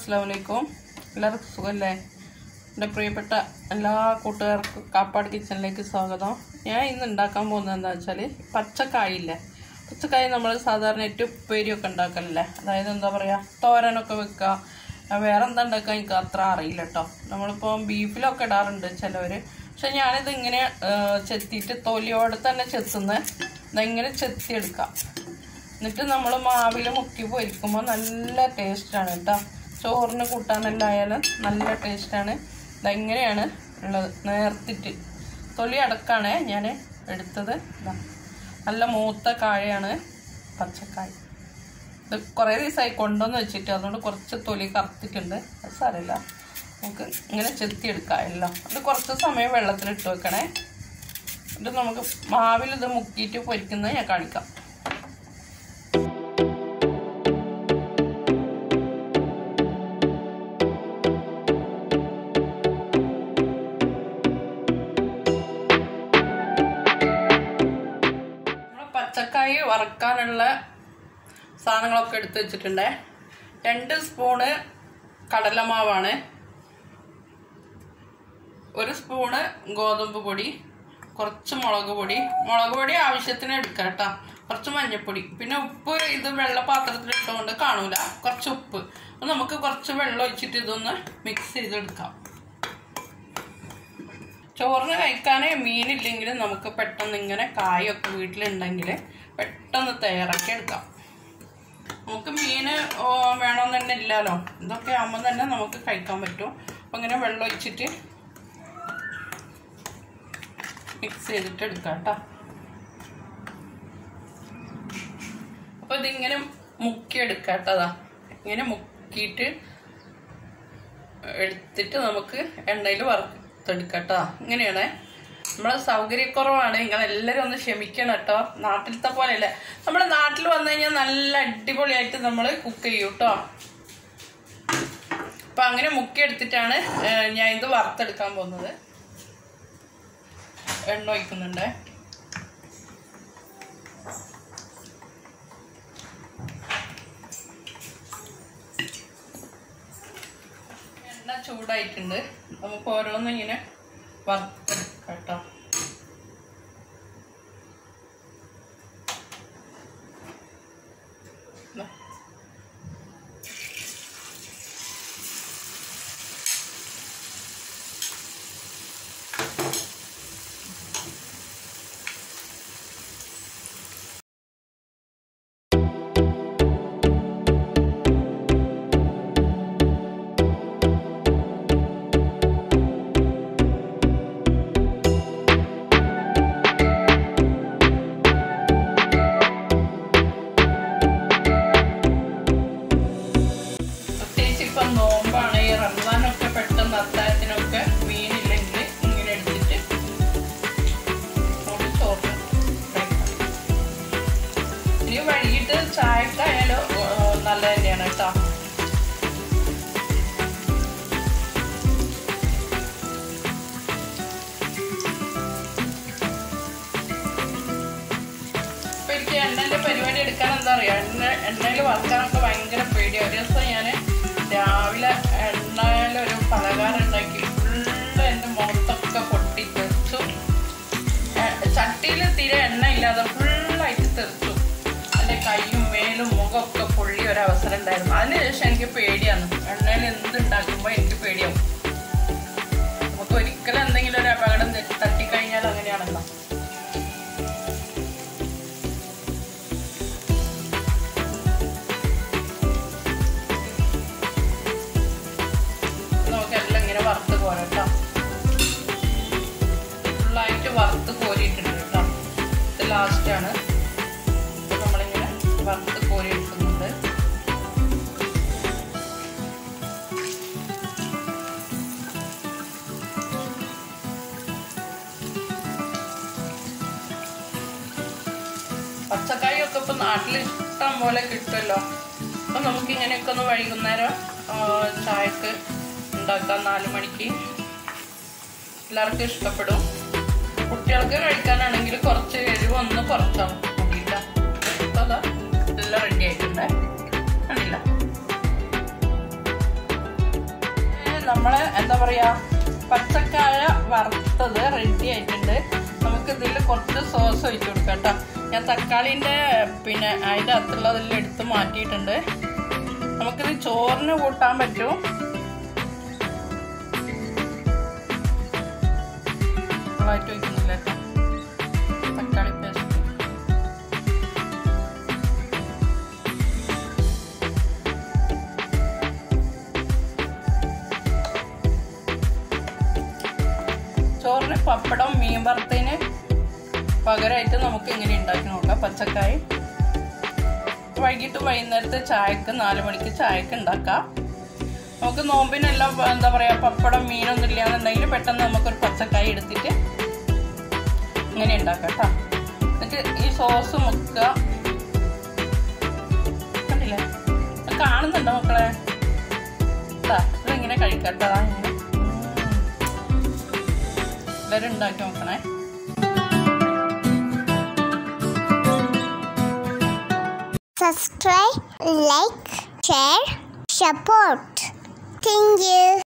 അസ്സാം വലൈക്കും എല്ലാവർക്കും സുഖമല്ലേ എൻ്റെ പ്രിയപ്പെട്ട എല്ലാ കൂട്ടുകാർക്കും കാപ്പാട് കിച്ചണിലേക്ക് സ്വാഗതം ഞാൻ ഇന്ന് ഉണ്ടാക്കാൻ പോകുന്നത് എന്താ വെച്ചാൽ പച്ചക്കായില്ലേ പച്ചക്കായ നമ്മൾ സാധാരണ ഏറ്റവും ഉപ്പേരിയൊക്കെ ഉണ്ടാക്കലല്ലേ അതായത് എന്താ പറയുക തോരനൊക്കെ വെക്കുക ആ, വേറെ എന്താ ഉണ്ടാക്കുക എനിക്ക് അത്ര അറിയില്ല കേട്ടോ നമ്മളിപ്പോൾ ബീഫിലൊക്കെ ഇടാറുണ്ട് ചിലവർ പക്ഷെ ഞാനിത് ഇങ്ങനെ ആ, ചെത്തിയിട്ട് തൊലിയോടെ തന്നെ ചെത്തുന്നത് ഇതെങ്ങനെ ചെത്തിയെടുക്കാം എന്നിട്ട് നമ്മൾ മാവിൽ മുക്കി പൊരിക്കുമ്പോൾ നല്ല ടേസ്റ്റാണ് കേട്ടോ ചോറിന് കൂട്ടാനെല്ലാം ആയാലും നല്ല ടേസ്റ്റാണ് ഇതെങ്ങനെയാണ് ഉള്ളത് നേർത്തിട്ട് തൊലി അടക്കാണ് ഞാൻ എടുത്തത് ഇതാ നല്ല മൂത്ത കായയാണ് പച്ചക്കായ ഇത് കുറേ ദിവസമായി കൊണ്ടുവന്ന് വെച്ചിട്ട് അതുകൊണ്ട് കുറച്ച് തൊലി കറുത്തിട്ടുണ്ട് അത് സാരമില്ല നമുക്ക് ഇങ്ങനെ ചെത്തിയെടുക്കാം എല്ലാം അത് കുറച്ച് സമയം വെള്ളത്തിലിട്ട് വെക്കണേ എന്നിട്ട് നമുക്ക് മാവിൽ ഇത് മുക്കിയിട്ട് പൊരിക്കുന്നത് ഞാൻ കാണിക്കാം നമ്മള് പച്ചക്കായ വറക്കാനുള്ള സാധനങ്ങളൊക്കെ എടുത്ത് വെച്ചിട്ടുണ്ട് രണ്ട് സ്പൂണ് കടലമാവാണ് ഒരു സ്പൂണ് ഗോതമ്പ് പൊടി കുറച്ച് മുളക് പൊടി മുളക് പൊടി ആവശ്യത്തിന് എടുക്കാം കേട്ടോ കുറച്ച് മഞ്ഞൾപ്പൊടി പിന്നെ ഉപ്പ് ഇത് വെള്ള പാത്രത്തിൽ ഇട്ടുകൊണ്ട് കാണൂല കുറച്ച് ഉപ്പ് അപ്പൊ നമുക്ക് കുറച്ച് വെള്ളം ഒഴിച്ചിട്ട് ഇതൊന്ന് മിക്സ് ചെയ്തെടുക്കാം ചോറിന് കഴിക്കാൻ മീനില്ലെങ്കിലും നമുക്ക് പെട്ടെന്ന് ഇങ്ങനെ കായൊക്കെ വീട്ടിലുണ്ടെങ്കിൽ പെട്ടെന്ന് തയ്യാറാക്കി എടുക്കാം നമുക്ക് മീന് ഓ, വേണമെന്ന് തന്നെ ഇല്ലല്ലോ ഇതൊക്കെ ആകുമ്പോൾ തന്നെ നമുക്ക് കഴിക്കാൻ പറ്റും അപ്പം ഇങ്ങനെ വെള്ളം ഒഴിച്ചിട്ട് മിക്സ് ചെയ്തിട്ട് എടുക്കാം കേട്ടോ അപ്പോൾ ഇതിങ്ങനെ മുക്കി എടുക്കാം കേട്ടോ അതാ ഇങ്ങനെ മുക്കിയിട്ട് എടുത്തിട്ട് നമുക്ക് എണ്ണയിൽ വറുത്തെടുക്കാം കേട്ടോ ഇങ്ങനെയാണ് നമ്മളെ സൗകര്യക്കുറവാണ് നിങ്ങൾ എല്ലാവരും ഒന്ന് ക്ഷമിക്കണം കേട്ടോ നാട്ടിലത്തെ പോലെയല്ല നമ്മുടെ നാട്ടിൽ വന്നു കഴിഞ്ഞാൽ നല്ല അടിപൊളിയായിട്ട് നമ്മൾ കുക്ക് ചെയ്യും കേട്ടോ അപ്പൊ അങ്ങനെ മുക്കി എടുത്തിട്ടാണ് ഏഹ്, ഞാൻ ഇത് വറുത്തെടുക്കാൻ പോകുന്നത് എണ്ണ ഒഴിക്കുന്നുണ്ട് എണ്ണ ചൂടായിട്ടുണ്ട് നമുക്ക് ഓരോന്നും ഇങ്ങനെ വറുത്തെടുക്കാം കേട്ടോ ദാ. പ്രത്യേകിച്ച് ഇപ്പൊ നോമ്പാണ് ഈ റംസാനൊക്കെ പെട്ടെന്ന് അത്താഴത്തിനൊക്കെ മീനില്ലെങ്കിൽ ഇങ്ങനെ എടുത്തിട്ട് നമുക്ക് ചോറ് കഴിക്കാം ഇനി വൈകിട്ട് ചായക്കായാലും നല്ല തന്നെയാണ് കേട്ടോ ഇപ്പൊ എനിക്ക് എണ്ണന്റെ പരിപാടി എടുക്കാൻ എന്താ അറിയാ എണ്ണ എണ്ണയിൽ വറുക്കാനൊക്കെ ഭയങ്കര പേടിയാണ് ഒരു ദിവസം ഞാൻ രാവിലെ എണ്ണയിൽ ഒരു പലഹാരം ഉണ്ടാക്കി ഫുള്ള് എൻ്റെ മുഖത്തൊക്കെ പൊട്ടി തെറിച്ചു ചട്ടിയിൽ തീരെ എണ്ണ ഇല്ലാതെ ഫുള്ളായിട്ട് തെറിച്ചു എൻ്റെ കൈയും മേലും മുഖമൊക്കെ പൊള്ളിയ ഒരു അവസരം ഉണ്ടായിരുന്നു അതിനുശേഷം എനിക്ക് പേടിയാണ് എണ്ണയിൽ എന്തുണ്ടാക്കുമ്പോൾ എനിക്ക് പേടിയാവും നമുക്ക് ഒരിക്കലും എന്തെങ്കിലും ഒരു അപകടം തെ- തട്ടിക്കഴിഞ്ഞാൽ അങ്ങനെയാണല്ലോ നമുക്കെല്ലാം ഇങ്ങനെ വറുത്ത് പോരട്ടോ ഫുള്ളായിട്ട് വറുത്ത് കോരിയിട്ടുണ്ട് കേട്ടോ ഇത് ലാസ്റ്റാണ് നമ്മളിങ്ങനെ വറുത്ത് കോരി എടുക്കുന്നുണ്ട് പച്ചക്കായൊക്കെ ഇപ്പൊ നാട്ടിൽ ഇഷ്ടം പോലെ കിട്ടുമല്ലോ അപ്പൊ നമുക്ക് ഇങ്ങനെയൊക്കെ ഒന്ന് വൈകുന്നേരം ആ, ചായക്ക് ഉണ്ടാക്കാം നാല് മണിക്ക് എല്ലാവർക്കും ഇഷ്ടപ്പെടും കുട്ടികൾക്ക് കഴിക്കാനാണെങ്കിൽ കുറച്ച് എരിവ് ഒന്ന് കുറച്ചാൽ മതിയില്ല അതാ എല്ലാം റെഡി ആയിട്ടുണ്ട് കണ്ടില്ല നമ്മളെ എന്താ പറയാ പച്ചക്കായ വറുത്തത് റെഡി ആയിട്ടുണ്ട് നമുക്ക് ഇതിൽ കുറച്ച് സോസ് ഒഴിച്ചു കൊടുക്കാം കേട്ടോ ഞാൻ തക്കാളിൻ്റെ പിന്നെ അതിൻ്റെ അകത്തുള്ളതെല്ലാം എടുത്ത് മാറ്റിയിട്ടുണ്ട് നമുക്കിത് ചോറിന് കൂട്ടാൻ പറ്റും ഫുള്ളായിട്ട് വയ്ക്കുന്നില്ല കേട്ടോ തക്കാളി പേസ്റ്റ് ചോറിന് പപ്പടം മീൻ വറുത്തതിന് പകരമായിട്ട് നമുക്ക് ഇങ്ങനെ ഉണ്ടാക്കി നോക്കാം പച്ചക്കായ വൈകിട്ട് വൈകുന്നേരത്തെ ചായക്ക് നാല് മണിക്ക് ചായക്ക് ഉണ്ടാക്കാം നമുക്ക് നോമ്പിനെല്ലാം എന്താ പറയുക പപ്പടം മീനൊന്നും ഇല്ലാന്നുണ്ടെങ്കിൽ പെട്ടെന്ന് നമുക്കൊരു പച്ചക്കായ എടുത്തിട്ട് ഇങ്ങനെ ഉണ്ടാക്കാം കേട്ടോ എന്നിട്ട് ഈ സോസ് മുക്കുക കണ്ടില്ലേ ഇത് കാണുന്നുണ്ടോ മക്കളെ ഇതാ ഇതിങ്ങനെ കഴിക്കട്ടോ ഇങ്ങനെ എല്ലാവരും ഉണ്ടാക്കി നോക്കണേ subscribe, like, share, support. Thank you.